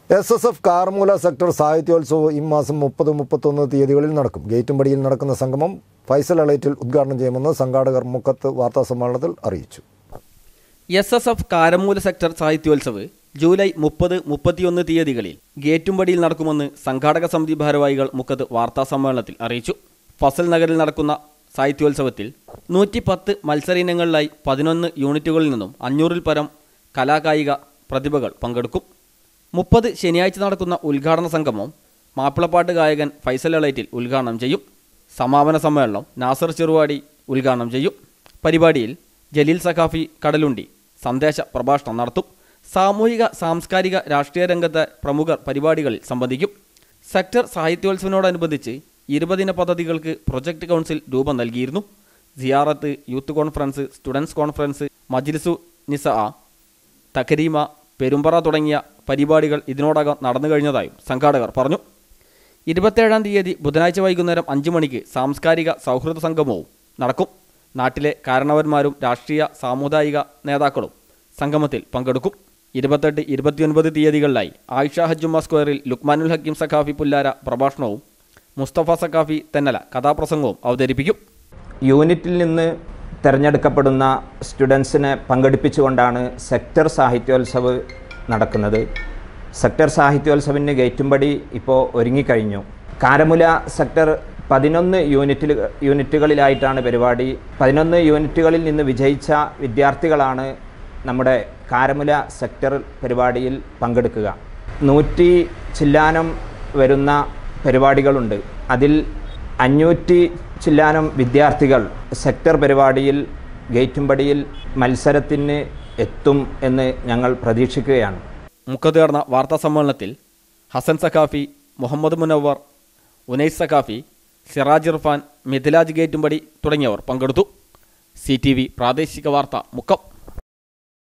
S S F Karamoola sector സാഹിത്യോത്സവം ഈ മാസം മുപ്പത് മുപ്പത്തൊന്ന് തീയതികളിൽ നടക്കും ഗേറ്റുംപടിയിൽ നടക്കുന്ന സംഗമം ഫൈസൽ അളേറ്റിൽ ഉദ്ഘാടനം ചെയ്യുമെന്ന് സംഘാടകർ മുക്കത്ത് വാർത്താസമ്മേളനത്തിൽ അറിയിച്ചു S S F Karamoola sector സാഹിത്യോത്സവ് ജൂലൈ മുപ്പത് മുപ്പത്തിയൊന്ന് തീയതികളിൽ ഗേറ്റുംപടിയിൽ നടക്കുമെന്ന് സംഘാടക സമിതി ഭാരവാഹികൾ മുക്കത്ത് വാർത്താസമ്മേളനത്തിൽ അറിയിച്ചു ഫസൽ നഗറിൽ നടക്കുന്ന സാഹിത്യോത്സവത്തിൽ നൂറ്റി പത്ത് മത്സര ഇനങ്ങളിലായി പതിനൊന്ന് യൂണിറ്റുകളിൽ നിന്നും അഞ്ഞൂറിൽ പരം കലാകായിക പ്രതിഭകൾ പങ്കെടുക്കും മുപ്പത് ശനിയാഴ്ച നടക്കുന്ന ഉദ്ഘാടന സംഗമം മാപ്പിളപ്പാട്ട് ഗായകൻ ഫൈസൽ അളൈറ്റിൽ ഉദ്ഘാടനം ചെയ്യും സമാപന സമ്മേളനം നാസർ ചെറുവാടി ഉദ്ഘാടനം ചെയ്യും പരിപാടിയിൽ ജലീൽ സഖാഫി കടലുണ്ടി സന്ദേശ പ്രഭാഷണം നടത്തും സാമൂഹിക സാംസ്കാരിക രാഷ്ട്രീയ രംഗത്തെ പ്രമുഖർ പരിപാടികളിൽ സംബന്ധിക്കും സെക്ടർ സാഹിത്യോത്സവനോടനുബന്ധിച്ച് ഇരുപതിന പദ്ധതികൾക്ക് പ്രൊജക്ട് കൗൺസിൽ രൂപം നൽകിയിരുന്നു സിയാറത്ത് യൂത്ത് കോൺഫറൻസ് സ്റ്റുഡൻസ് കോൺഫറൻസ് മജ്ലിസു നിസ തഖരീമ പെരുമ്പറ തുടങ്ങിയ പരിപാടികൾ ഇതിനോടകം നടന്നു കഴിഞ്ഞതായും സംഘാടകർ പറഞ്ഞു ഇരുപത്തേഴാം തീയതി ബുധനാഴ്ച വൈകുന്നേരം അഞ്ച് മണിക്ക് സാംസ്കാരിക സൗഹൃദ സംഗമവും നടക്കും നാട്ടിലെ കാരണവന്മാരും രാഷ്ട്രീയ സാമുദായിക നേതാക്കളും സംഗമത്തിൽ പങ്കെടുക്കും ഇരുപത്തെട്ട് ഇരുപത്തിയൊൻപത് തീയതികളിലായി ആയിഷ ഹജ്ജുമ്മ സ്ക്വയറിൽ ലുക്മാനുൽ ഹക്കീം സഖാഫി പുല്ലാര പ്രഭാഷണവും മുസ്തഫ സഖാഫി തെന്നല കഥാപ്രസംഗവും അവതരിപ്പിക്കും യൂണിറ്റിൽ നിന്ന് തിരഞ്ഞെടുക്കപ്പെടുന്ന സ്റ്റുഡൻസിനെ പങ്കെടുപ്പിച്ചുകൊണ്ടാണ് സെക്ടർ സാഹിത്യോത്സവ് നടക്കുന്നത് സെക്ടർ സാഹിത്യോത്സവിന് ഗേറ്റുംപടി ഇപ്പോൾ ഒരുങ്ങിക്കഴിഞ്ഞു കാരമുല സെക്ടർ പതിനൊന്ന് യൂണിറ്റിൽ യൂണിറ്റുകളിലായിട്ടാണ് പരിപാടി പതിനൊന്ന് യൂണിറ്റുകളിൽ നിന്ന് വിജയിച്ച വിദ്യാർത്ഥികളാണ് നമ്മുടെ കാരമുല സെക്ടർ പരിപാടിയിൽ പങ്കെടുക്കുക നൂറ്റി ചില്ലാനം വരുന്ന പരിപാടികളുണ്ട് അതിൽ അഞ്ഞൂറ്റി ചില്ലാനം വിദ്യാർത്ഥികൾ സെക്ടർ പരിപാടിയിൽ ഗേറ്റുംപടിയിൽ മത്സരത്തിന് എത്തും എന്ന് ഞങ്ങൾ പ്രതീക്ഷിക്കുകയാണ് മുക്കത്ത് നടന്ന വാർത്താ സമ്മേളനത്തിൽ ഹസൻ സഖാഫി മുഹമ്മദ് മുനവർ ഉനൈസ് സഖാഫി സിറാജ് ഇർഫാൻ മിഥിലാജ് ഗേറ്റുംപടി തുടങ്ങിയവർ പങ്കെടുത്തു സി ടി വി പ്രാദേശിക വാർത്ത മുക്കം